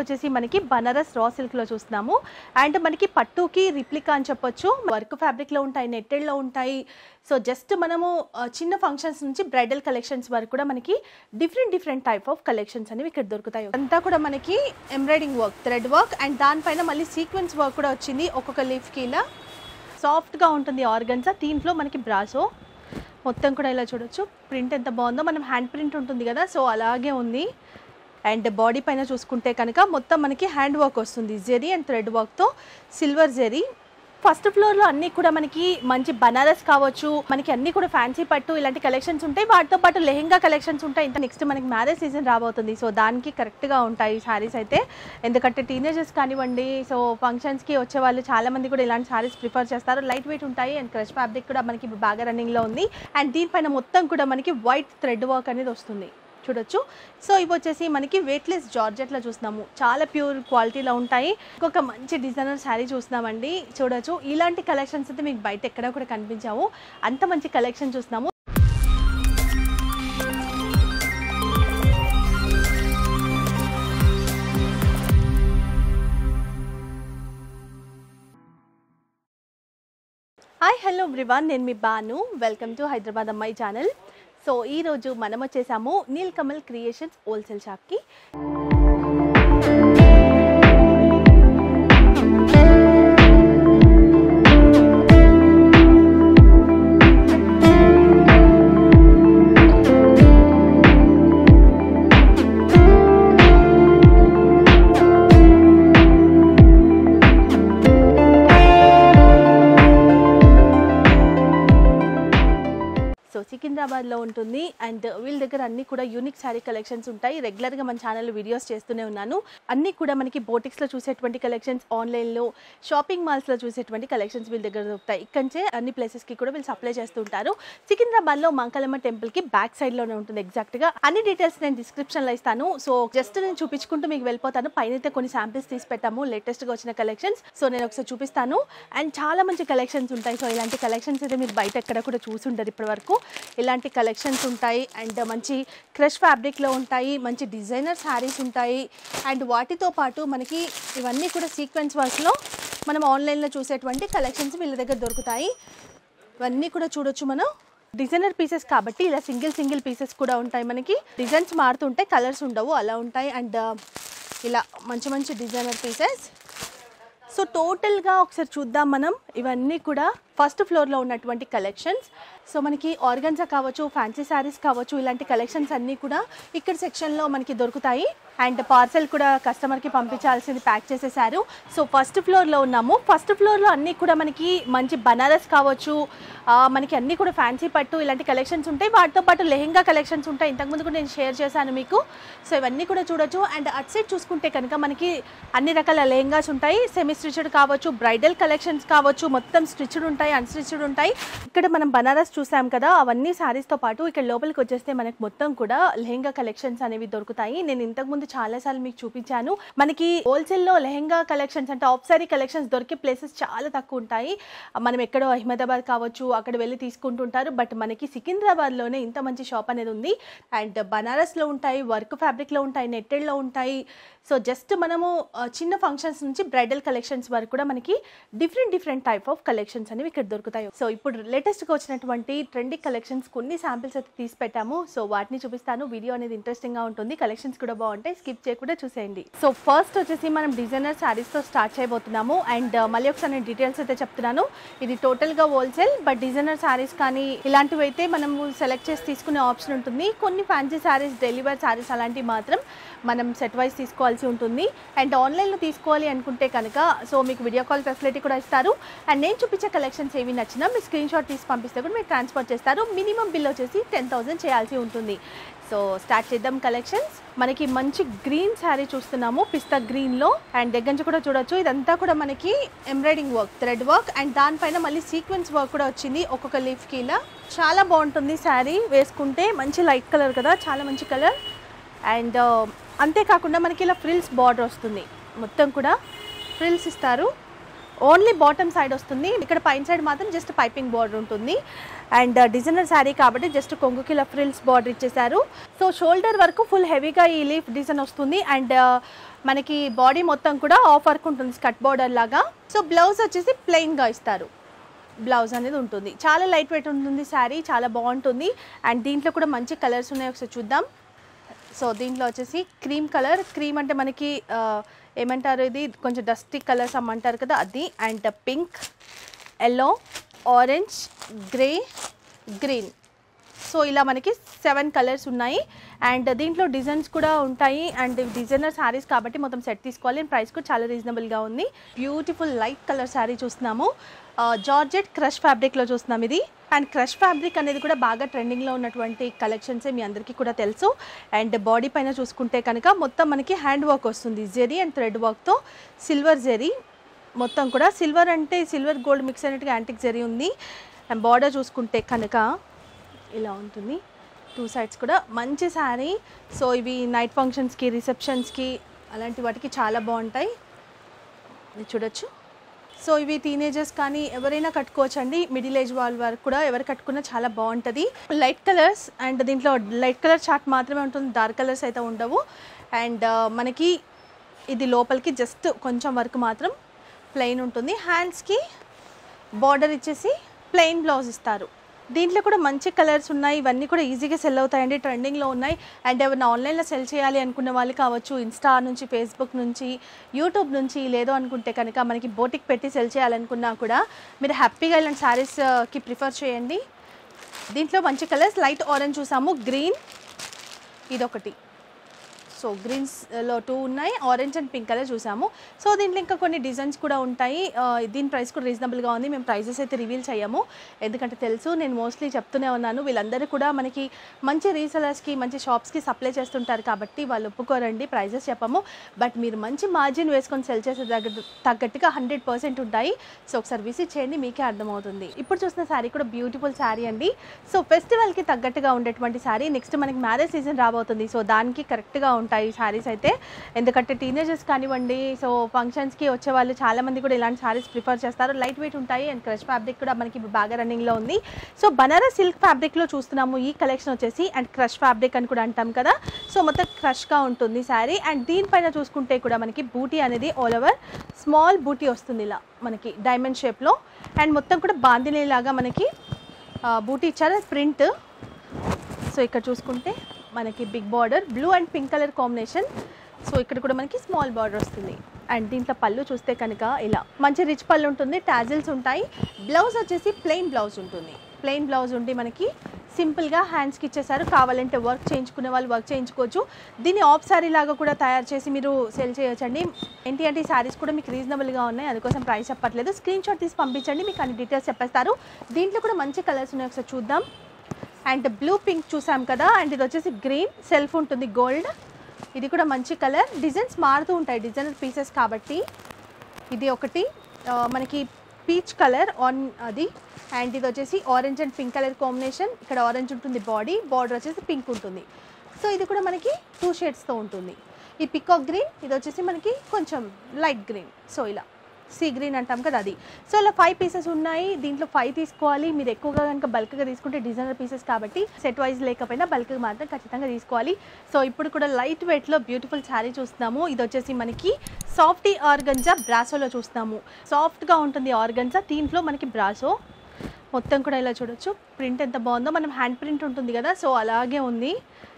వచ్చేసి మనకి Banaras raw silk లో చూస్తున్నాము అండ్ మనకి పట్టుకి రిప్లికా అని చెప్పొచ్చు వర్క్ ఫ్యాబ్రిక్ లో ఉంటాయి నెట్టెడ్ లో ఉంటాయి సో జస్ట్ మనము ఆ, చిన్న ఫంక్షన్స్ నుంచి బ్రైడల్ కలెక్షన్స్ వరకు కూడా మనకి different different type of collections అనేవి ఇక్కడ దొరుకుతాయి అంతా కూడా మనకి embroidery work thread work and దానిపైన మళ్ళీ సీక్వెన్స్ వర్క్ కూడా వచ్చింది ఒక్కొక్క లీఫ్ కి ఇలా సాఫ్ట్గా ఉంటుంది ఆర్గన్సా దీంట్లో మనకి బ్రాసో మొత్తం కూడా ఇలా చూడొచ్చు ప్రింట్ ఎంత బాగుందో మనం హ్యాండ్ ప్రింట్ ఉంటుంది కదా సో అలాగే ఉంది అండ్ బాడీ పైన చూసుకుంటే కనుక మొత్తం మనకి హ్యాండ్ వర్క్ వస్తుంది జెరీ అండ్ థ్రెడ్ వర్క్తో సిల్వర్ జెరీ ఫస్ట్ ఫ్లోర్లో అన్నీ కూడా మనకి మంచి బనారస్ కావచ్చు మనకి అన్ని కూడా ఫ్యాన్సీ పట్టు ఇలాంటి కలెక్షన్స్ ఉంటాయి వాటితో పాటు లెహెంగా కలెక్షన్స్ ఉంటాయి ఇంత నెక్స్ట్ మనకి మ్యారేజ్ సీజన్ రాబోతుంది సో దానికి కరెక్ట్గా ఉంటాయి శారీస్ అయితే ఎందుకంటే టీనేజర్స్ కానివ్వండి సో ఫంక్షన్స్కి వచ్చే వాళ్ళు చాలా మంది కూడా ఇలాంటి శారీస్ ప్రిఫర్ చేస్తారు లైట్ వెయిట్ ఉంటాయి అండ్ క్రష్ ఫ్యాబ్రిక్ కూడా మనకి ఇప్పుడు బాగా రన్నింగ్లో ఉంది అండ్ దీనిపైన మొత్తం కూడా మనకి వైట్ థ్రెడ్ వర్క్ అనేది వస్తుంది చూడొచ్చు సో ఇవి వచ్చేసి మనకి వెయిట్లెస్ జార్జెట్లో చూస్తున్నాము చాలా ప్యూర్ క్వాలిటీలో ఉంటాయి ఇంకొక మంచి డిజైనర్ శారీ చూస్తున్నామండి చూడొచ్చు ఇలాంటి కలెక్షన్స్ అయితే మీకు బయట ఎక్కడ కూడా కనిపించావు అంత మంచి కలెక్షన్ చూస్తున్నాము హాయ్ హలో బ్రివాన్ నేను మీ Banu welcome to Hyderabad Ammayi channel so ఈరోజు మనం వచ్చేసాము నీల్ కమల్ క్రియేషన్స్ హోల్సేల్ షాప్కి సో సికింద్రాబాద్లో ఉంటుంది అండ్ వీళ్ళ దగ్గర అన్ని కూడా యూనిక్ శారీ కలెక్షన్స్ ఉంటాయి రెగ్యులర్గా మన ఛానల్లో వీడియోస్ చేస్తూనే ఉన్నాను అన్ని కూడా మనకి బోటిక్స్లో చూసేటువంటి కలెక్షన్స్ ఆన్లైన్లో షాపింగ్ మాల్స్లో చూసేటువంటి కలెక్షన్స్ వీళ్ళ దగ్గర దొరుకుతాయి ఇక్కడి అన్ని ప్లేసెస్కి కూడా వీళ్ళు సప్లై చేస్తుంటారు సికింద్రాబాద్లో మంకలమ్మ టెంపుల్కి బ్యాక్ సైడ్లోనే ఉంటుంది ఎగ్జాక్ట్గా అన్ని డీటెయిల్స్ నేను డిస్క్రిప్షన్లో ఇస్తాను సో జస్ట్ నేను చూపించుకుంటూ మీకు వెళ్ళిపోతాను పైన అయితే కొన్ని శాంపిల్స్ తీసి పెట్టాము లేటెస్ట్గా వచ్చిన కలెక్షన్స్ సో నేను ఒకసారి చూపిస్తాను అండ్ చాలా మంచి కలెక్షన్స్ ఉంటాయి సో ఇలాంటి కలెక్షన్స్ అయితే మీరు బయట ఎక్కడ కూడా చూసుంటారు ఇప్పటి వరకు ఇలాంటి కలెక్షన్స్ ఉంటాయి అండ్ మంచి క్రష్ ఫ్యాబ్రిక్లో ఉంటాయి మంచి డిజైనర్ శారీస్ ఉంటాయి అండ్ వాటితో పాటు మనకి ఇవన్నీ కూడా సీక్వెన్స్ వర్క్లో మనం ఆన్లైన్లో చూసేటువంటి కలెక్షన్స్ వీళ్ళ దగ్గర దొరుకుతాయి ఇవన్నీ కూడా చూడొచ్చు మనం డిజైనర్ పీసెస్ కాబట్టి ఇలా సింగిల్ సింగిల్ పీసెస్ కూడా ఉంటాయి మనకి డిజైన్స్ మారుతుంటాయి కలర్స్ ఉండవు అలా ఉంటాయి అండ్ ఇలా మంచి మంచి డిజైనర్ పీసెస్ సో టోటల్గా ఒకసారి చూద్దాం మనం ఇవన్నీ కూడా ఫస్ట్ ఫ్లోర్లో ఉన్నటువంటి కలెక్షన్స్ సో మనకి ఆర్గన్సా కావచ్చు ఫ్యాన్సీ శారీస్ కావచ్చు ఇలాంటి కలెక్షన్స్ అన్నీ కూడా ఇక్కడ సెక్షన్లో మనకి దొరుకుతాయి అండ్ పార్సెల్ కూడా కస్టమర్కి పంపించాల్సింది ప్యాక్ చేసేసారు సో ఫస్ట్ ఫ్లోర్లో ఉన్నాము ఫస్ట్ ఫ్లోర్లో అన్నీ కూడా మనకి మంచి బనారస్ కావచ్చు ఆ, మనకి అన్నీ కూడా ఫ్యాన్సీ పట్టు ఇలాంటి కలెక్షన్స్ ఉంటాయి వాటితో పాటు లెహెంగా కలెక్షన్స్ ఉంటాయి ఇంతకుముందు కూడా నేను షేర్ చేశాను మీకు సో ఇవన్నీ కూడా చూడొచ్చు అండ్ అట్ సైడ్ చూసుకుంటే కనుక మనకి అన్ని రకాల లెహెంగాస్ ఉంటాయి సెమీ స్టిచ్డ్ కావచ్చు బ్రైడల్ కలెక్షన్స్ కావచ్చు మొత్తం స్టిచ్డ్ ఉంటాయి అన్స్టిచ్డ్ ఉంటాయి ఇక్కడ మనం బనారస్ చూసాం కదా అవన్నీ శారీస్తో పాటు ఇక్కడ లోపలికి వచ్చేస్తే మనకి మొత్తం కూడా లెహెంగా కలెక్షన్స్ అనేవి దొరుకుతాయి నేను ఇంతకుముందు చాలాసార్లు మీకు చూపించాను మనకి హోల్సేల్లో లెహెంగా కలెక్షన్స్ అంటే ఆఫ్ సారీ కలెక్షన్స్ దొరికే ప్లేసెస్ చాలా తక్కువ ఉంటాయి మనం ఎక్కడో అహ్మదాబాద్ కావచ్చు అక్కడ వెళ్ళి తీసుకుంటుంటారు బట్ మనకి సికింద్రాబాద్లోనే ఇంత మంచి షాప్ అనేది ఉంది అండ్ బనారస్లో ఉంటాయి వర్క్ ఫ్యాబ్రిక్లో ఉంటాయి నెట్టెడ్లో ఉంటాయి సో జస్ట్ మనము ఆ, చిన్న ఫంక్షన్స్ నుంచి బ్రైడల్ కలెక్షన్స్ వరకు కూడా మనకి different different type of collections అనేవి ఇక్కడ దొరుకుతాయి సో ఇప్పుడు లేటెస్ట్గా వచ్చినటువంటి ట్రెండింగ్ కలెక్షన్స్ కొన్ని శాంపిల్స్ అయితే తీసి పెట్టాము సో వాటిని చూపిస్తాను వీడియో అనేది ఇంట్రెస్టింగ్గా ఉంటుంది కలెక్షన్స్ కూడా బాగుంటాయి స్కిప్ చేయకుండా చూసేయండి సో ఫస్ట్ వచ్చేసి మనం డిజైనర్ శారీస్తో స్టార్ట్ చేయబోతున్నాము అండ్ మళ్ళీ ఒకసారి నేను డీటెయిల్స్ అయితే చెప్తున్నాను ఇది టోటల్గా హోల్సేల్ బట్ డిజైనర్ శారీస్ కానీ ఇలాంటివి అయితే మనము సెలెక్ట్ చేసి తీసుకునే ఆప్షన్ ఉంటుంది కొన్ని ఫ్యాన్సీ శారీస్ డెలివర్ శారీస్ అలాంటివి మాత్రం మనం సెట్ వైజ్ తీసుకోవాల్సి ఉంటుంది అండ్ ఆన్లైన్లో తీసుకోవాలి అనుకుంటే కనుక సో మీకు వీడియో కాల్ ఫెసిలిటీ కూడా ఇస్తారు అండ్ నేను చూపించే కలెక్షన్స్ ఏవి నచ్చినా మీరు స్క్రీన్ షాట్ తీసి పంపిస్తే కూడా మీరు ట్రాన్స్ఫర్ చేస్తారు మినిమం బిల్ వచ్చేసి టెన్ థౌసండ్ చేయాల్సి ఉంటుంది సో స్టార్ట్ చేద్దాం కలెక్షన్స్ మనకి మంచి గ్రీన్ శారీ చూస్తున్నాము పిస్తా గ్రీన్లో అండ్ దగ్గర నుంచి కూడా చూడొచ్చు ఇదంతా కూడా మనకి embroidery work thread work and దానిపైన మళ్ళీ సీక్వెన్స్ వర్క్ కూడా వచ్చింది ఒక్కొక్క లీఫ్కి ఇలా చాలా బాగుంటుంది శారీ వేసుకుంటే మంచి లైట్ కలర్ కదా చాలా మంచి కలర్ అండ్ అంతేకాకుండా మనకి ఇలా ఫ్రిల్స్ బార్డర్ వస్తుంది మొత్తం కూడా ఫ్రిల్స్ ఇస్తారు ఓన్లీ బాటమ్ సైడ్ వస్తుంది ఇక్కడ పైన సైడ్ మాత్రం జస్ట్ పైపింగ్ బార్డర్ ఉంటుంది అండ్ డిజైనర్ శారీ కాబట్టి జస్ట్ కొంగుకి ఇలా ఫ్రిల్స్ బార్డర్ ఇచ్చేసారు సో షోల్డర్ వరకు ఫుల్ హెవీగా ఈ లీఫ్ డిజైన్ వస్తుంది అండ్ మనకి బాడీ మొత్తం కూడా ఆఫ్ వర్క్ ఉంటుంది స్కట్ బార్డర్ లాగా సో బ్లౌజ్ వచ్చేసి ప్లెయిన్గా ఇస్తారు బ్లౌజ్ అనేది ఉంటుంది చాలా లైట్ వెయిట్ ఉంటుంది శారీ చాలా బాగుంటుంది అండ్ దీంట్లో కూడా మంచి కలర్స్ ఉన్నాయి ఒకసారి చూద్దాం సో దీంట్లో వచ్చేసి క్రీమ్ కలర్ క్రీమ్ అంటే మనకి ఆ, ఏమంటారు ఇది కొంచెం డస్టీ కలర్స్ అమ్మంటారు కదా అది and pink yellow orange grey green so ఇలా మనకి సెవెన్ కలర్స్ ఉన్నాయి అండ్ దీంట్లో డిజైన్స్ కూడా ఉంటాయి అండ్ డిజైనర్ శారీస్ కాబట్టి మొత్తం సెట్ తీసుకోవాలి ప్రైస్ కూడా చాలా రీజనబుల్గా ఉంది బ్యూటిఫుల్ లైట్ కలర్ శారీ చూస్తున్నాము జార్జెట్ క్రష్ ఫ్యాబ్రిక్లో చూస్తున్నాం ఇది అండ్ క్రష్ ఫ్యాబ్రిక్ అనేది కూడా బాగా ట్రెండింగ్లో ఉన్నటువంటి కలెక్షన్సే మీ అందరికీ కూడా తెలుసు అండ్ బాడీ పైన చూసుకుంటే కనుక మొత్తం మనకి హ్యాండ్ వర్క్ వస్తుంది జెరీ అండ్ థ్రెడ్ వర్క్తో సిల్వర్ జెరీ మొత్తం కూడా సిల్వర్ అంటే సిల్వర్ గోల్డ్ మిక్స్ అయినట్టుగా యాంటిక్ జెరీ ఉంది అండ్ బార్డర్ చూసుకుంటే కనుక ఇలా ఉంటుంది టూ సైడ్స్ కూడా మంచి శారీ సో ఇవి నైట్ ఫంక్షన్స్కి రిసెప్షన్స్కి అలాంటి వాటికి చాలా బాగుంటాయి ఇది చూడొచ్చు సో ఇవి టీనేజర్స్ కానీ ఎవరైనా కట్టుకోవచ్చు అండి మిడిల్ ఏజ్ వాళ్ళ వరకు కూడా ఎవరు కట్టుకున్నా చాలా బాగుంటుంది లైట్ కలర్స్ అండ్ దీంట్లో లైట్ కలర్ చార్ట్ మాత్రమే ఉంటుంది డార్క్ కలర్స్ అయితే ఉండవు అండ్ మనకి ఇది లోపలికి జస్ట్ కొంచెం వరకు మాత్రం ప్లెయిన్ ఉంటుంది హ్యాండ్స్కి బార్డర్ ఇచ్చేసి ప్లెయిన్ బ్లౌజ్ ఇస్తారు దీంట్లో కూడా మంచి కలర్స్ ఉన్నాయి ఇవన్నీ కూడా ఈజీగా సెల్ అవుతాయండి ట్రెండింగ్లో ఉన్నాయి అండ్ ఏమైనా ఆన్లైన్లో సెల్ చేయాలి అనుకున్న వాళ్ళు కావచ్చు ఇన్స్టా నుంచి ఫేస్బుక్ నుంచి యూట్యూబ్ నుంచి లేదో అనుకుంటే కనుక మనకి బోటిక్ పెట్టి సెల్ చేయాలనుకున్నా కూడా మీరు హ్యాపీగా ఇలాంటి శారీస్కి ప్రిఫర్ చేయండి దీంట్లో మంచి కలర్స్ లైట్ ఆరెంజ్ చూసాము గ్రీన్ ఇదొకటి సో గ్రీన్స్లో టూ ఉన్నాయి ఆరెంజ్ అండ్ పింక్ కలర్ చూసాము సో దీంట్లో ఇంకా కొన్ని డిజైన్స్ కూడా ఉంటాయి ఆ, దీని ప్రైస్ కూడా రీజనబుల్గా ఉంది మేము ప్రైజెస్ అయితే రివీల్ చేయము ఎందుకంటే తెలుసు నేను మోస్ట్లీ చెప్తూనే ఉన్నాను వీళ్ళందరూ కూడా మనకి మంచి రీసెలర్స్కి మంచి షాప్స్కి సప్లై చేస్తుంటారు కాబట్టి వాళ్ళు ఒప్పుకోరండి ప్రైజెస్ చెప్పము బట్ మీరు మంచి మార్జిన్ వేసుకొని సెల్ చేసే దగ్గర తగ్గట్టుగా హండ్రెడ్ పర్సెంట్ ఉంటాయి సో ఒకసారి విజిట్ చేయండి మీకే అర్థమవుతుంది ఇప్పుడు చూసిన శారీ కూడా బ్యూటిఫుల్ శారీ అండి సో ఫెస్టివల్కి తగ్గట్టుగా ఉండేటువంటి శారీ నెక్స్ట్ మనకి మ్యారేజ్ సీజన్ రాబోతుంది సో దానికి కరెక్ట్గా ఉంటాయి శారీస్ అయితే ఎందుకంటే టీనేజర్స్ కానివ్వండి సో ఫంక్షన్స్కి వచ్చే వాళ్ళు చాలా మంది కూడా ఇలాంటి శారీస్ ప్రిఫర్ చేస్తారు లైట్ వెయిట్ ఉంటాయి అండ్ క్రష్ ఫ్యాబ్రిక్ కూడా మనకి ఇప్పుడు బాగా రన్నింగ్లో ఉంది సో బనారస్ సిల్క్ ఫ్యాబ్రిక్లో చూస్తున్నాము ఈ కలెక్షన్ వచ్చేసి అండ్ క్రష్ ఫ్యాబ్రిక్ అని కూడా అంటాం కదా సో మొత్తం క్రష్గా ఉంటుంది శారీ అండ్ దీనిపైన చూసుకుంటే కూడా మనకి బూటీ అనేది ఆల్ ఓవర్ స్మాల్ బూటీ వస్తుంది ఇలా మనకి డైమండ్ షేప్లో అండ్ మొత్తం కూడా బాందిని లాగా మనకి ఆ, బూటీ ఇచ్చారు ప్రింట్ సో ఇక్కడ చూసుకుంటే మనకి big border blue and pink colour combination so ఇక్కడ కూడా మనకి స్మాల్ బార్డర్ వస్తుంది అండ్ దీంట్లో పళ్ళు చూస్తే కనుక ఇలా మంచి రిచ్ పళ్ళు ఉంటుంది టాజిల్స్ ఉంటాయి బ్లౌజ్ వచ్చేసి ప్లెయిన్ బ్లౌజ్ ఉంటుంది ప్లెయిన్ బ్లౌజ్ ఉండి మనకి సింపుల్గా హ్యాండ్స్కి ఇచ్చేసారు కావాలంటే వర్క్ చేయించుకునే వాళ్ళు వర్క్ చేయించుకోవచ్చు దీన్ని ఆఫ్ శారీ లాగా కూడా తయారు చేసి మీరు సెల్ చేయొచ్చండి ఏంటి అంటే ఈ శారీస్ కూడా మీకు రీజనబుల్గా ఉన్నాయి అందుకోసం ప్రైస్ చెప్పట్లేదు స్క్రీన్ షాట్ తీసి పంపించండి మీకు అన్ని డీటెయిల్స్ చెప్పేస్తారు దీంట్లో కూడా మంచి కలర్స్ ఉన్నాయి ఒకసారి చూద్దాం అండ్ బ్లూ పింక్ చూసాం కదా అండ్ ఇది వచ్చేసి గ్రీన్ సెల్ఫ్ ఉంటుంది గోల్డ్ ఇది కూడా మంచి కలర్ డిజైన్స్ మారుతూ ఉంటాయి డిజైనర్ పీసెస్ కాబట్టి ఇది ఒకటి ఆ, మనకి పీచ్ కలర్ ఆన్ అది అండ్ ఇది వచ్చేసి orange and pink colour combination ఇక్కడ ఆరెంజ్ ఉంటుంది బాడీ బార్డర్ వచ్చేసి పింక్ ఉంటుంది సో ఇది కూడా మనకి టూ షేడ్స్తో ఉంటుంది ఈ పికాక్ గ్రీన్ ఇది వచ్చేసి మనకి కొంచెం లైట్ గ్రీన్ సో ఇలా సీ గ్రీన్ అంటాం కదా అది సో ఇలా ఫైవ్ పీసెస్ ఉన్నాయి దీంట్లో ఫైవ్ తీసుకోవాలి మీరు ఎక్కువగా కనుక బల్క్గా తీసుకుంటే డిజైనర్ పీసెస్ కాబట్టి సెట్ వైజ్ లేకపోయినా బల్క్గా మాత్రం ఖచ్చితంగా తీసుకోవాలి సో ఇప్పుడు కూడా లైట్ వెయిట్లో బ్యూటిఫుల్ శారీ చూస్తున్నాము ఇది వచ్చేసి మనకి సాఫ్టీ ఆర్గంజా బ్రాసోలో చూస్తున్నాము సాఫ్ట్గా ఉంటుంది ఆర్గంజా దీంట్లో మనకి బ్రాసో మొత్తం కూడా ఇలా చూడొచ్చు ప్రింట్ ఎంత బాగుందో మనం హ్యాండ్ ప్రింట్ ఉంటుంది కదా సో అలాగే ఉంది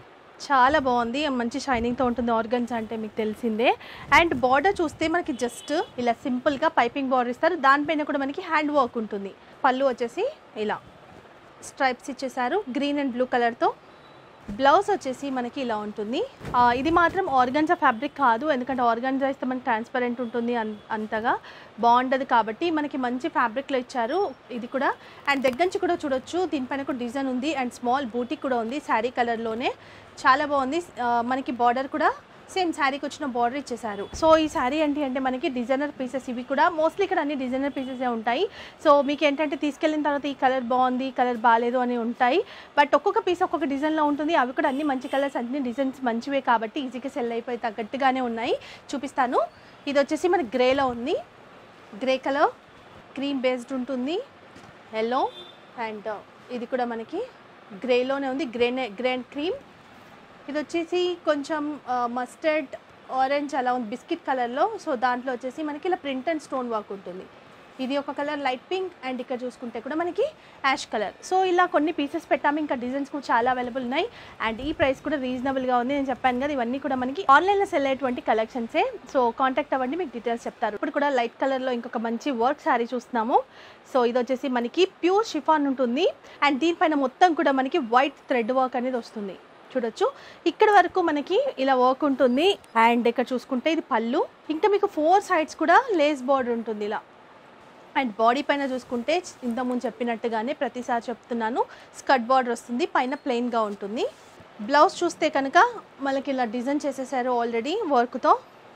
చాలా బాగుంది మంచి షైనింగ్తో ఉంటుంది ఆర్గన్స్ అంటే మీకు తెలిసిందే అండ్ బార్డర్ చూస్తే మనకి జస్ట్ ఇలా సింపుల్గా పైపింగ్ బార్డర్ ఇస్తారు దానిపైన కూడా మనకి హ్యాండ్ వర్క్ ఉంటుంది పళ్ళు వచ్చేసి ఇలా స్ట్రైప్స్ ఇచ్చేసారు గ్రీన్ అండ్ బ్లూ కలర్తో బ్లౌజ్ వచ్చేసి మనకి ఇలా ఉంటుంది ఆ, ఇది మాత్రం ఆర్గన్జా ఫ్యాబ్రిక్ కాదు ఎందుకంటే ఆర్గన్జా ఇస్తే మనకి ట్రాన్స్పరెంట్ ఉంటుంది అన్- అంతగా బాగుండదు కాబట్టి మనకి మంచి ఫ్యాబ్రిక్లో ఇచ్చారు ఇది కూడా అండ్ దగ్గర నుంచి కూడా చూడొచ్చు దీనిపైన కూడా డిజైన్ ఉంది అండ్ స్మాల్ బూటీ కూడా ఉంది శారీ కలర్లోనే చాలా బాగుంది ఆ, మనకి బార్డర్ కూడా సేమ్ శారీకి వచ్చిన బార్డర్ ఇచ్చేసారు సో ఈ శారీ ఏంటి అంటే మనకి డిజైనర్ పీసెస్ ఇవి కూడా మోస్ట్లీ ఇక్కడ అన్ని డిజైనర్ పీసెసే ఉంటాయి సో మీకు ఏంటంటే తీసుకెళ్ళిన తర్వాత ఈ కలర్ బాగుంది ఈ కలర్ బాగాలేదు అని ఉంటాయి బట్ ఒక్కొక్క పీస్ ఒక్కొక్క డిజైన్లో ఉంటుంది అవి కూడా అన్ని మంచి కలర్స్ అన్ని డిజైన్స్ మంచివే కాబట్టి ఈజీగా సెల్ అయిపోయి తగ్గట్టుగానే ఉన్నాయి చూపిస్తాను ఇది వచ్చేసి మనకి గ్రేలో ఉంది గ్రే కలర్ క్రీమ్ బేస్డ్ ఉంటుంది ఎల్లో అండ్ ఇది కూడా మనకి గ్రేలోనే ఉంది గ్రే గ్రే అండ్ క్రీమ్ ఇది వచ్చేసి కొంచెం మస్టర్డ్ ఆరెంజ్ అలా ఉంది బిస్కెట్ కలర్లో సో దాంట్లో వచ్చేసి మనకి ఇలా ప్రింట్ అండ్ స్టోన్ వర్క్ ఉంటుంది ఇది ఒక కలర్ లైట్ పింక్ అండ్ ఇక్కడ చూసుకుంటే కూడా మనకి యాష్ కలర్ సో ఇలా కొన్ని పీసెస్ పెట్టాము ఇంకా డిజైన్స్ కూడా చాలా అవైలబుల్ ఉన్నాయి అండ్ ఈ ప్రైస్ కూడా రీజనబుల్గా ఉంది నేను చెప్పాను కదా ఇవన్నీ కూడా మనకి ఆన్లైన్లో సెల్ అయ్యేటువంటి కలెక్షన్సే సో కాంటాక్ట్ అవ్వండి మీకు డీటెయిల్స్ చెప్తారు ఇప్పుడు కూడా లైట్ కలర్లో ఇంకొక మంచి వర్క్ శారీ చూస్తున్నాము సో ఇది వచ్చేసి మనకి ప్యూర్ షిఫాన్ ఉంటుంది అండ్ దీనిపైన మొత్తం కూడా మనకి వైట్ థ్రెడ్ వర్క్ అనేది వస్తుంది చూడొచ్చు ఇక్కడ వరకు మనకి ఇలా వర్క్ ఉంటుంది అండ్ ఇక్కడ చూసుకుంటే ఇది పళ్ళు ఇంకా మీకు ఫోర్ సైడ్స్ కూడా లేస్ బోర్డర్ ఉంటుంది ఇలా అండ్ బాడీ పైన చూసుకుంటే ఇంతకుముందు చెప్పినట్టుగానే ప్రతిసారి చెప్తున్నాను స్కర్ట్ బార్డర్ వస్తుంది పైన ప్లెయిన్గా ఉంటుంది బ్లౌజ్ చూస్తే కనుక మనకి ఇలా డిజైన్ చేసేసారు ఆల్రెడీ వర్క్తో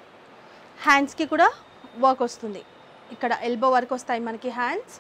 హ్యాండ్స్కి కూడా వర్క్ వస్తుంది ఇక్కడ ఎల్బో వర్క్ వస్తాయి మనకి హ్యాండ్స్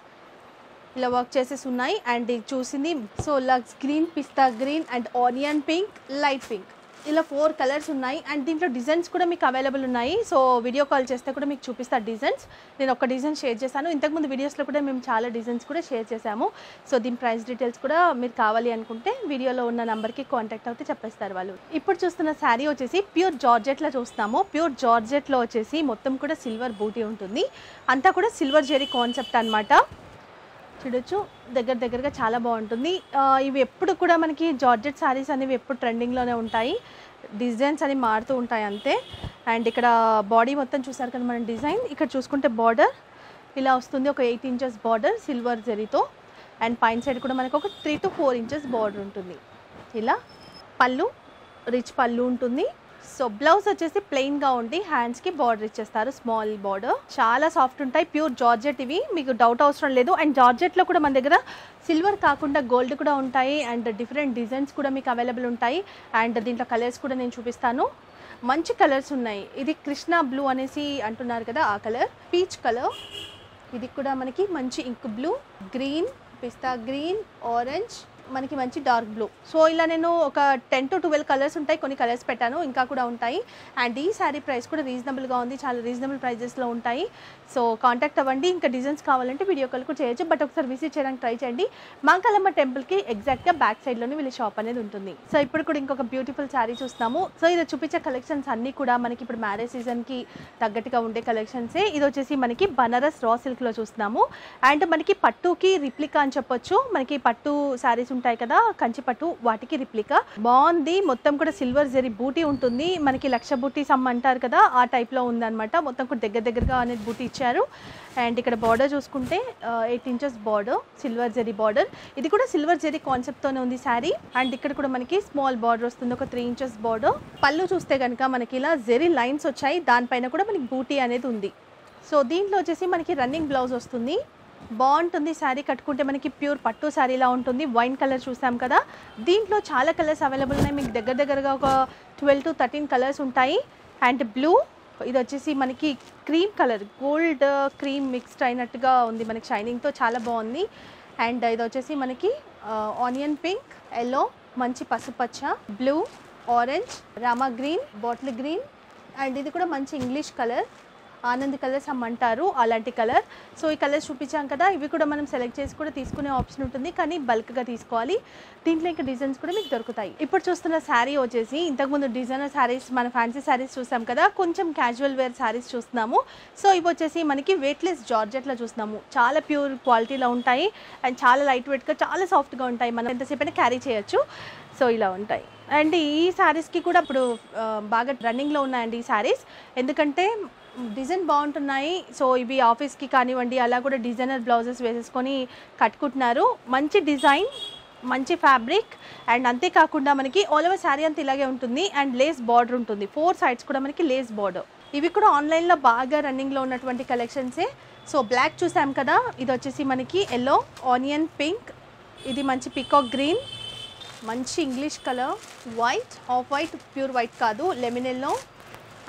ఇలా వర్క్ చేసేసి ఉన్నాయి అండ్ ఇది చూసింది సో లక్స్ green pista green and onion pink light pink ఇలా ఫోర్ కలర్స్ ఉన్నాయి అండ్ దీంట్లో డిజైన్స్ కూడా మీకు అవైలబుల్ ఉన్నాయి సో వీడియో కాల్ చేస్తే కూడా మీకు చూపిస్తా డిజైన్స్ నేను ఒక డిజైన్ షేర్ చేశాను ఇంతకుముందు వీడియోస్లో కూడా మేము చాలా డిజైన్స్ కూడా షేర్ చేశాము సో దీని ప్రైస్ డీటెయిల్స్ కూడా మీరు కావాలి అనుకుంటే వీడియోలో ఉన్న నెంబర్కి కాంటాక్ట్ అవుతే చెప్పేస్తారు వాళ్ళు ఇప్పుడు చూస్తున్న శారీ వచ్చేసి ప్యూర్ జార్జెట్లో చూస్తాము ప్యూర్ జార్జెట్లో వచ్చేసి మొత్తం కూడా సిల్వర్ బూటీ ఉంటుంది అంతా కూడా సిల్వర్ జెరీ కాన్సెప్ట్ అన్నమాట చూడొచ్చు దగ్గర దగ్గరగా చాలా బాగుంటుంది ఆ, ఇవి ఎప్పుడు కూడా మనకి జార్జెట్ శారీస్ అనేవి ఎప్పుడు ట్రెండింగ్లోనే ఉంటాయి డిజైన్స్ అని మారుతూ ఉంటాయి అంతే అండ్ ఇక్కడ బాడీ మొత్తం చూసారు కదా మన డిజైన్ ఇక్కడ చూసుకుంటే బార్డర్ ఇలా వస్తుంది ఒక ఎయిట్ ఇంచెస్ బార్డర్ సిల్వర్ జరీతో అండ్ పైన సైడ్ కూడా మనకు ఒక three to four inches border ఉంటుంది ఇలా పళ్ళు రిచ్ పళ్ళు ఉంటుంది సో బ్లౌజ్ వచ్చేసి ప్లెయిన్ గా ఉండి హ్యాండ్స్ కి బార్డర్ ఇచ్చేస్తారు స్మాల్ బార్డర్ చాలా సాఫ్ట్ ఉంటాయి ప్యూర్ జార్జెట్ ఇవి మీకు డౌట్ అవసరం లేదు అండ్ జార్జెట్ లో కూడా మన దగ్గర సిల్వర్ కాకుండా గోల్డ్ కూడా ఉంటాయి అండ్ డిఫరెంట్ డిజైన్స్ కూడా మీకు అవైలబుల్ ఉంటాయి అండ్ దీంట్లో కలర్స్ కూడా నేను చూపిస్తాను మంచి కలర్స్ ఉన్నాయి ఇది కృష్ణ బ్లూ అనేసి అంటున్నారు కదా ఆ కలర్ పీచ్ కలర్ ఇది కూడా మనకి మంచి ink blue green pista green orange మనకి మంచి డార్క్ బ్లూ సో ఇలా నేను ఒక టెన్ టు ట్వెల్వ్ కలర్స్ ఉంటాయి కొన్ని కలర్స్ పెట్టాను ఇంకా కూడా ఉంటాయి అండ్ ఈ శారీ ప్రైస్ కూడా రీజనబుల్గా ఉంది చాలా రీజనబుల్ ప్రైజెస్లో ఉంటాయి సో కాంటాక్ట్ అవ్వండి ఇంకా డిజైన్స్ కావాలంటే వీడియో కాల్ కూడా చేయొచ్చు బట్ ఒకసారి విజిట్ చేయడానికి ట్రై చేయండి మాంకలమ్మ టెంపుల్కి ఎగ్జాక్ట్గా బ్యాక్ సైడ్లోనే వీళ్ళ షాప్ అనేది ఉంటుంది సో ఇప్పుడు కూడా ఇంకొక బ్యూటిఫుల్ శారీ చూస్తున్నాము సో ఇది చూపించే కలెక్షన్స్ అన్నీ కూడా మనకి ఇప్పుడు మ్యారేజ్ సీజన్కి తగ్గట్టుగా ఉండే కలెక్షన్సే ఇది వచ్చేసి మనకి బనారస్ రా సిల్క్లో చూస్తున్నాము అండ్ మనకి పట్టుకి రిప్లికా అని చెప్పొచ్చు మనకి పట్టు శారీస్ ఉంటాయి కదా కంచి పట్టు వాటికి రిప్లికా బాగుంది మొత్తం కూడా సిల్వర్ జరీ బూటీ ఉంటుంది మనకి లక్ష బూటీ సమ్ అంటారు కదా ఆ టైప్లో ఉందన్నమాట మొత్తం కూడా దగ్గర దగ్గరగా అనేది బూటీ ఇచ్చారు అండ్ ఇక్కడ బార్డర్ చూసుకుంటే eight inches border silver zari border ఇది కూడా సిల్వర్ జరీ కాన్సెప్ట్తోనే ఉంది శారీ అండ్ ఇక్కడ కూడా మనకి స్మాల్ బార్డర్ వస్తుంది ఒక త్రీ ఇంచెస్ బార్డర్ పళ్ళు చూస్తే కనుక మనకి ఇలా జరీ లైన్స్ వచ్చాయి దానిపైన కూడా మనకి బూటీ అనేది ఉంది సో దీంట్లో వచ్చేసి మనకి రన్నింగ్ బ్లౌజ్ వస్తుంది బాగుంటుంది శారీ కట్టుకుంటే మనకి ప్యూర్ పట్టు శారీలా ఉంటుంది వైన్ కలర్ చూసాం కదా దీంట్లో చాలా కలర్స్ అవైలబుల్ ఉన్నాయి మీకు దగ్గర దగ్గరగా ఒక ట్వెల్వ్ టు థర్టీన్ కలర్స్ ఉంటాయి అండ్ బ్లూ ఇది వచ్చేసి మనకి cream colour gold cream mixed అయినట్టుగా ఉంది మనకి షైనింగ్తో చాలా బాగుంది అండ్ ఇది వచ్చేసి మనకి ఆనియన్ పింక్ ఎల్లో మంచి పసుపచ్చ blue orange Rama green bottle green and ఇది కూడా మంచి ఇంగ్లీష్ కలర్ ఆనంద్ కలర్స్ అమ్మంటారు అలాంటి కలర్ సో ఈ కలర్స్ చూపించాం కదా ఇవి కూడా మనం సెలెక్ట్ చేసి కూడా తీసుకునే ఆప్షన్ ఉంటుంది కానీ బల్క్గా తీసుకోవాలి దీంట్లో ఇంకా డిజైన్స్ కూడా మీకు దొరుకుతాయి ఇప్పుడు చూస్తున్న శారీ వచ్చేసి ఇంతకుముందు డిజైనర్ శారీస్ మన ఫ్యాన్సీ శారీస్ చూసాం కదా కొంచెం క్యాజువల్ వేర్ శారీస్ చూస్తున్నాము సో ఇవి వచ్చేసి మనకి వెయిట్లెస్ జార్జెట్లో చూస్తున్నాము చాలా ప్యూర్ క్వాలిటీలో ఉంటాయి అండ్ చాలా లైట్ వెయిట్గా చాలా సాఫ్ట్గా ఉంటాయి మనం ఎంతసేపు క్యారీ చేయొచ్చు సో ఇలా ఉంటాయి అండ్ ఈ శారీస్కి కూడా ఇప్పుడు ఆ, బాగా రన్నింగ్లో ఉన్నాయండి ఈ శారీస్ ఎందుకంటే డిజైన్ బాగుంటున్నాయి సో ఇవి ఆఫీస్కి కానివ్వండి అలా కూడా డిజైనర్ బ్లౌజెస్ వేసేసుకొని కట్టుకుంటున్నారు మంచి డిజైన్ మంచి ఫ్యాబ్రిక్ అండ్ అంతేకాకుండా మనకి ఆల్ ఓవర్ శారీ అంతా ఇలాగే ఉంటుంది అండ్ లేస్ బార్డర్ ఉంటుంది ఫోర్ సైడ్స్ కూడా మనకి లేస్ బార్డర్ ఇవి కూడా ఆన్లైన్లో బాగా రన్నింగ్లో ఉన్నటువంటి కలెక్షన్సే సో బ్లాక్ చూసాం కదా ఇది వచ్చేసి మనకి ఎల్లో ఆనియన్ పింక్ ఇది మంచి పికాక్ గ్రీన్ మంచి English colour white off white pure white కాదు లెమినెల్లో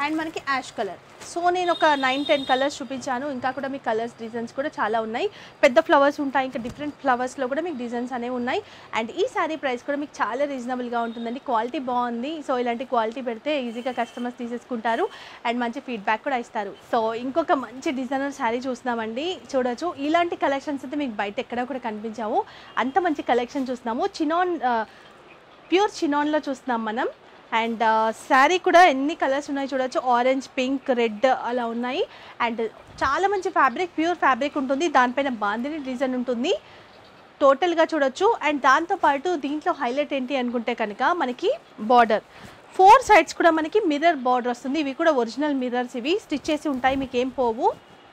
అండ్ మనకి యాష్ కలర్ సో నేను ఒక నైన్ టెన్ కలర్స్ చూపించాను ఇంకా కూడా మీకు కలర్స్ డిజైన్స్ కూడా చాలా ఉన్నాయి పెద్ద ఫ్లవర్స్ ఉంటాయి ఇంకా డిఫరెంట్ ఫ్లవర్స్లో కూడా మీకు డిజైన్స్ అనేవి ఉన్నాయి అండ్ ఈ శారీ ప్రైస్ కూడా మీకు చాలా రీజనబుల్గా ఉంటుందండి క్వాలిటీ బాగుంది సో ఇలాంటి క్వాలిటీ పెడితే ఈజీగా కస్టమర్స్ తీసేసుకుంటారు అండ్ మంచి ఫీడ్బ్యాక్ కూడా ఇస్తారు సో ఇంకొక మంచి డిజైనర్ శారీ చూస్తున్నామండి చూడొచ్చు ఇలాంటి కలెక్షన్స్ అయితే మీకు బయట ఎక్కడ కూడా కనిపించావు అంత మంచి కలెక్షన్ చూస్తున్నాము చినాన్ ప్యూర్ చినాన్లో చూస్తున్నాం మనం అండ్ శారీ కూడా ఎన్ని కలర్స్ ఉన్నాయి చూడొచ్చు ఆరెంజ్ పింక్ రెడ్ అలా ఉన్నాయి అండ్ చాలా మంచి ఫ్యాబ్రిక్ ప్యూర్ ఫ్యాబ్రిక్ ఉంటుంది దానిపైన బాందిని డిజైన్ ఉంటుంది టోటల్గా చూడొచ్చు అండ్ దాంతోపాటు దీంట్లో హైలైట్ ఏంటి అనుకుంటే కనుక మనకి బార్డర్ ఫోర్ సైడ్స్ కూడా మనకి మిర్రర్ బార్డర్ వస్తుంది ఇవి కూడా ఒరిజినల్ మిర్రర్స్ ఇవి స్టిచ్ చేసి ఉంటాయి మీకు ఏం పోవు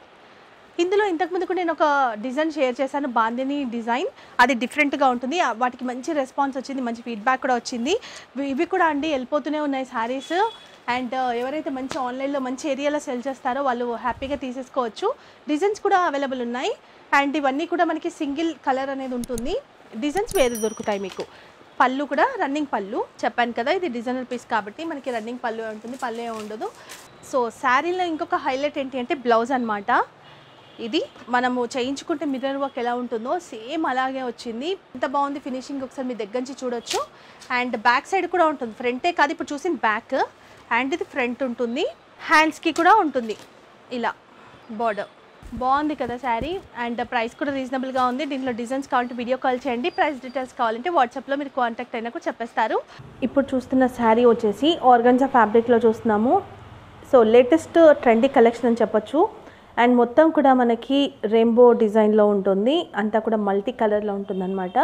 ఇందులో ఇంతకుముందు కూడా నేను ఒక డిజైన్ షేర్ చేశాను బాందిని డిజైన్ అది డిఫరెంట్గా ఉంటుంది ఆ- వాటికి మంచి రెస్పాన్స్ వచ్చింది మంచి ఫీడ్బ్యాక్ కూడా వచ్చింది ఇవి- ఇవి కూడా అండి వెళ్ళిపోతూనే ఉన్నాయి శారీస్ అండ్ ఎవరైతే మంచి ఆన్లైన్లో మంచి ఏరియాలో సెల్ చేస్తారో వాళ్ళు హ్యాపీగా తీసేసుకోవచ్చు డిజైన్స్ కూడా అవైలబుల్ ఉన్నాయి అండ్ ఇవన్నీ కూడా మనకి సింగిల్ కలర్ అనేది ఉంటుంది డిజైన్స్ వేరే దొరుకుతాయి మీకు పళ్ళు కూడా రన్నింగ్ పళ్ళు చెప్పాను కదా ఇది డిజైనర్ పీస్ కాబట్టి మనకి రన్నింగ్ పళ్ళు ఉంటుంది పళ్ళు ఏమి ఉండదు సో శారీలో ఇంకొక హైలైట్ ఏంటి అంటే బ్లౌజ్ అన్నమాట ఇది మనము చేయించుకుంటే మిర్రర్ వర్క్ ఎలా ఉంటుందో సేమ్ అలాగే వచ్చింది ఎంత బాగుంది ఫినిషింగ్ ఒకసారి మీ దగ్గర నుంచి చూడొచ్చు అండ్ బ్యాక్ సైడ్ కూడా ఉంటుంది ఫ్రంటే కాదు ఇప్పుడు చూసిన బ్యాక్ అండ్ ఇది ఫ్రంట్ ఉంటుంది హ్యాండ్స్కి కూడా ఉంటుంది ఇలా బార్డర్ బాగుంది కదా శారీ అండ్ ప్రైస్ కూడా రీజనబుల్గా ఉంది దీంట్లో డిజైన్స్ కావాలంటే వీడియో కాల్ చేయండి ప్రైస్ డీటెయిల్స్ కావాలంటే వాట్సాప్లో మీరు కాంటాక్ట్ అయినా కూడా చెప్పేస్తారు ఇప్పుడు చూస్తున్న శారీ వచ్చేసి ఆర్గన్జా ఫ్యాబ్రిక్లో చూస్తున్నాము సో లేటెస్ట్ ట్రెండీ కలెక్షన్ అని చెప్పొచ్చు అండ్ మొత్తం కూడా మనకి రెయిన్బో డిజైన్లో ఉంటుంది అంతా కూడా మల్టీ కలర్లో ఉంటుందన్నమాట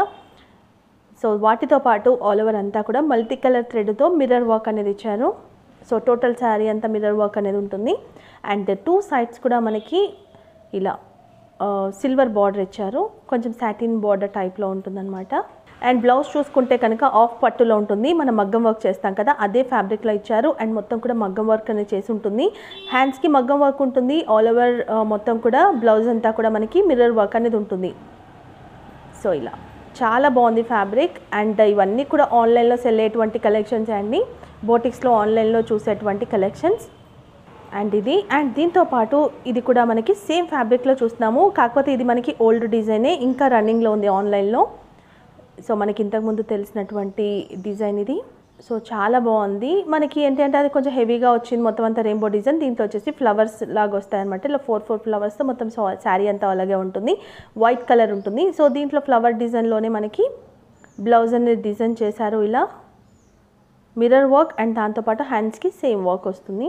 సో వాటితో పాటు ఆల్ ఓవర్ అంతా కూడా మల్టీ కలర్ థ్రెడ్తో మిర్రర్ వర్క్ అనేది ఇచ్చారు సో టోటల్ శారీ అంతా మిర్రర్ వర్క్ అనేది ఉంటుంది అండ్ టూ సైడ్స్ కూడా మనకి ఇలా సిల్వర్ బార్డర్ ఇచ్చారు కొంచెం సాటిన్ బార్డర్ టైప్లో ఉంటుందన్నమాట అండ్ బ్లౌజ్ చూసుకుంటే కనుక ఆఫ్ పట్టులో ఉంటుంది మనం మగ్గం వర్క్ చేస్తాం కదా అదే ఫ్యాబ్రిక్లో ఇచ్చారు అండ్ మొత్తం కూడా మగ్గం వర్క్ అనేది చేసి ఉంటుంది హ్యాండ్స్కి మగ్గం వర్క్ ఉంటుంది ఆల్ ఓవర్ మొత్తం కూడా బ్లౌజ్ అంతా కూడా మనకి మిర్రర్ వర్క్ అనేది ఉంటుంది సో ఇలా చాలా బాగుంది ఫ్యాబ్రిక్ అండ్ ఇవన్నీ కూడా ఆన్లైన్లో సెల్ అయ్యేటువంటి కలెక్షన్స్ అండి బోటిక్స్లో ఆన్లైన్లో చూసేటువంటి కలెక్షన్స్ అండ్ ఇది అండ్ దీంతో పాటు ఇది కూడా మనకి సేమ్ ఫ్యాబ్రిక్లో చూస్తున్నాము కాకపోతే ఇది మనకి ఓల్డ్ డిజైనే ఇంకా రన్నింగ్లో ఉంది ఆన్లైన్లో సో మనకి ఇంతకుముందు తెలిసినటువంటి డిజైన్ ఇది సో చాలా బాగుంది మనకి ఏంటంటే అది కొంచెం హెవీగా వచ్చింది మొత్తం అంతా రెయిన్బో డిజైన్ దీంట్లో వచ్చేసి ఫ్లవర్స్ లాగా వస్తాయన్నమాట ఇలా ఫోర్ ఫోర్ ఫ్లవర్స్తో మొత్తం శారీ అంతా అలాగే ఉంటుంది వైట్ కలర్ ఉంటుంది సో దీంట్లో ఫ్లవర్ డిజైన్లోనే మనకి బ్లౌజ్ అనేది డిజైన్ చేశారు ఇలా మిర్రర్ వర్క్ అండ్ దాంతోపాటు హ్యాండ్స్కి సేమ్ వర్క్ వస్తుంది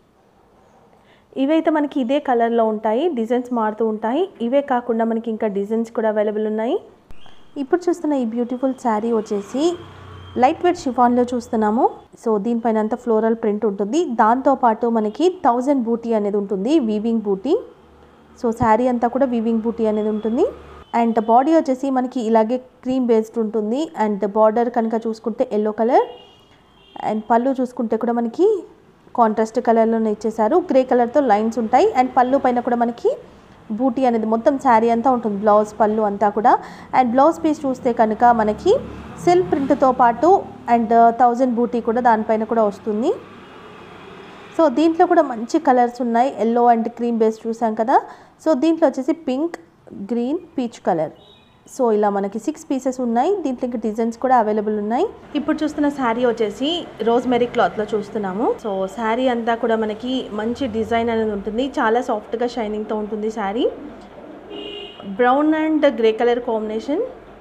ఇవైతే మనకి ఇదే కలర్లో ఉంటాయి డిజైన్స్ మారుతూ ఉంటాయి ఇవే కాకుండా మనకి ఇంకా డిజైన్స్ కూడా అవైలబుల్ ఉన్నాయి ఇప్పుడు చూస్తున్న ఈ బ్యూటిఫుల్ శారీ వచ్చేసి లైట్ వెయిట్ షిఫాన్లో చూస్తున్నాము సో దీనిపైన అంతా ఫ్లోరల్ ప్రింట్ ఉంటుంది దాంతోపాటు మనకి థౌజండ్ బూటీ అనేది ఉంటుంది వీవింగ్ బూటీ సో శారీ అంతా కూడా వీవింగ్ బూటీ అనేది ఉంటుంది అండ్ బాడీ వచ్చేసి మనకి ఇలాగే క్రీమ్ బేస్డ్ ఉంటుంది అండ్ బార్డర్ కనుక చూసుకుంటే ఎల్లో కలర్ అండ్ పళ్ళు చూసుకుంటే కూడా మనకి కాంట్రాస్ట్ కలర్లోనే ఇచ్చేసారు గ్రే కలర్తో లైన్స్ ఉంటాయి అండ్ పళ్ళు పైన కూడా మనకి బూటీ అనేది మొత్తం శారీ అంతా ఉంటుంది బ్లౌజ్ పళ్ళు అంతా కూడా అండ్ బ్లౌజ్ పీస్ చూస్తే కనుక మనకి సిల్క్ ప్రింట్తో పాటు అండ్ థౌజండ్ బూటీ కూడా దానిపైన కూడా వస్తుంది సో దీంట్లో కూడా మంచి కలర్స్ ఉన్నాయి ఎల్లో అండ్ క్రీమ్ బేస్ చూసాం కదా సో దీంట్లో వచ్చేసి pink green peach colour so ఇలా మనకి సిక్స్ పీసెస్ ఉన్నాయి దీంట్లో ఇంకా డిజైన్స్ కూడా అవైలబుల్ ఉన్నాయి ఇప్పుడు చూస్తున్న శారీ వచ్చేసి రోజ్ మెరీ క్లాత్లో చూస్తున్నాము సో శారీ అంతా కూడా మనకి మంచి డిజైన్ అనేది ఉంటుంది చాలా సాఫ్ట్గా షైనింగ్తో ఉంటుంది sari brown and grey colour combination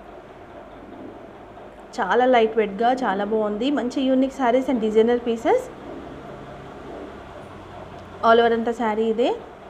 చాలా లైట్ వెయిట్గా చాలా బాగుంది మంచి unique saris and designer pieces all over అంతా శారీ ఇదే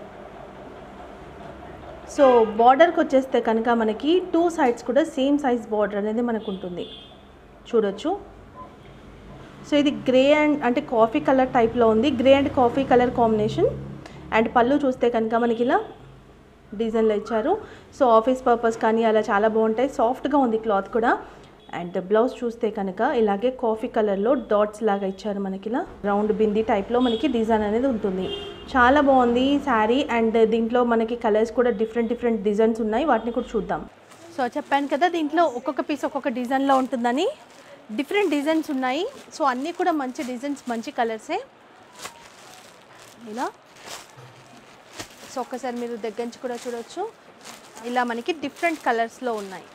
సో బార్డర్కి వచ్చేస్తే కనుక మనకి టూ సైడ్స్ కూడా సేమ్ సైజ్ బార్డర్ అనేది మనకు ఉంటుంది చూడొచ్చు సో ఇది గ్రే అండ్ అంటే కాఫీ కలర్ టైప్లో ఉంది grey and coffee colour combination and pallu చూస్తే కనుక మనకి ఇలా డిజైన్లో ఇచ్చారు సో ఆఫీస్ పర్పస్ కానీ అలా చాలా బాగుంటాయి సాఫ్ట్గా ఉంది క్లాత్ కూడా అండ్ బ్లౌజ్ చూస్తే కనుక ఇలాగే కాఫీ కలర్లో డాట్స్ లాగా ఇచ్చారు మనకి ఇలా రౌండ్ బింది టైప్లో మనకి డిజైన్ అనేది ఉంటుంది చాలా బాగుంది శారీ అండ్ దీంట్లో మనకి కలర్స్ కూడా డిఫరెంట్ డిఫరెంట్ డిజైన్స్ ఉన్నాయి వాటిని కూడా చూద్దాం సో చెప్పాను కదా దీంట్లో ఒక్కొక్క పీస్ ఒక్కొక్క డిజైన్లో ఉంటుందని డిఫరెంట్ డిజైన్స్ ఉన్నాయి సో అన్నీ కూడా మంచి డిజైన్స్ మంచి కలర్సే ఇలా సో ఒక్కసారి మీరు దగ్గర నుంచి కూడా చూడొచ్చు ఇలా మనకి డిఫరెంట్ కలర్స్లో ఉన్నాయి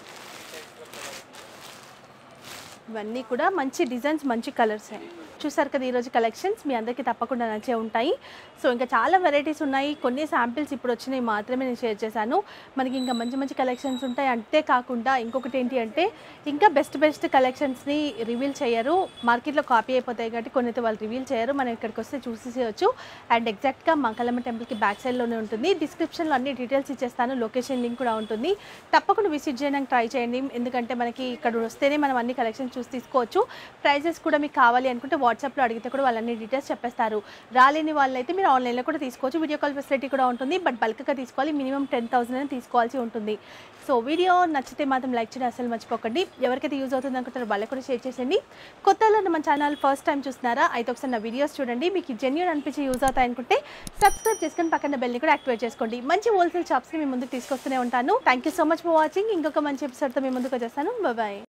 ఇవన్నీ కూడా మంచి డిజైన్స్ మంచి కలర్స్ చూసారు కదా ఈరోజు కలెక్షన్స్ మీ అందరికీ తప్పకుండా నచ్చే ఉంటాయి సో ఇంకా చాలా వెరైటీస్ ఉన్నాయి కొన్ని శాంపిల్స్ ఇప్పుడు వచ్చినాయి మాత్రమే నేను షేర్ చేశాను మనకి ఇంకా మంచి మంచి కలెక్షన్స్ ఉంటాయి అంతే కాకుండా ఇంకొకటి ఏంటి అంటే ఇంకా బెస్ట్ బెస్ట్ కలెక్షన్స్ని రివీల్ చేయరు మార్కెట్లో కాపీ అయిపోతాయి కాబట్టి కొన్ని అయితే వాళ్ళు రివీల్ చేయరు మనం ఇక్కడికి వస్తే చూసేసేయచ్చు అండ్ ఎగ్జాక్ట్గా మంకలమ్మ టెంపుల్కి బ్యాక్ సైడ్లోనే ఉంటుంది డిస్క్రిప్షన్లో అన్ని డీటెయిల్స్ ఇచ్చేస్తాను లొకేషన్ లింక్ కూడా ఉంటుంది తప్పకుండా విజిట్ చేయడానికి ట్రై చేయండి ఎందుకంటే మనకి ఇక్కడ వస్తేనే మనం అన్ని కలెక్షన్స్ చూసి తీసుకోవచ్చు ప్రైజెస్ కూడా మీకు కావాలి అనుకుంటే వాట్సాప్లో అడిగితే కూడా వాళ్ళన్ని డీటెయిల్స్ చెప్పేస్తారు రాలేని వాళ్ళైతే మీరు ఆన్లైన్లో కూడా తీసుకోవచ్చు వీడియో కాల్ ఫెసిలిటీ కూడా ఉంటుంది బట్ బల్క్గా తీసుకోవాలి మినిమం టెన్ థౌసండ్ అని తీసుకోవాల్సి ఉంటుంది సో వీడియో నచ్చితే మాత్రం లైక్ చేయడం అసలు మర్చిపోకండి ఎవరికైతే యూజ్ అవుతుంది అనుకుంటారో వాళ్ళకి కూడా షేర్ చేసేయండి కొత్తలో మన ఛానల్ ఫస్ట్ టైం చూస్తున్నారా అయితే ఒకసారి నా వీడియోస్ చూడండి మీకు జెన్యున్ అనిపించి యూజ్ అవుతాయి అనుకుంటే సబ్స్క్రైబ్ చేసుకొని పక్కన బెల్ని కూడా యాక్టివేట్ చేసుకోండి మంచి హోల్సేల్ షాప్స్ని మీ ముందుకు తీసుకొస్తూనే ఉంటాను thank you so much for watching ఇంకొక మంచి ఎపిసోడ్తో మీ ముందుకు వచ్చేస్తాను బాయ్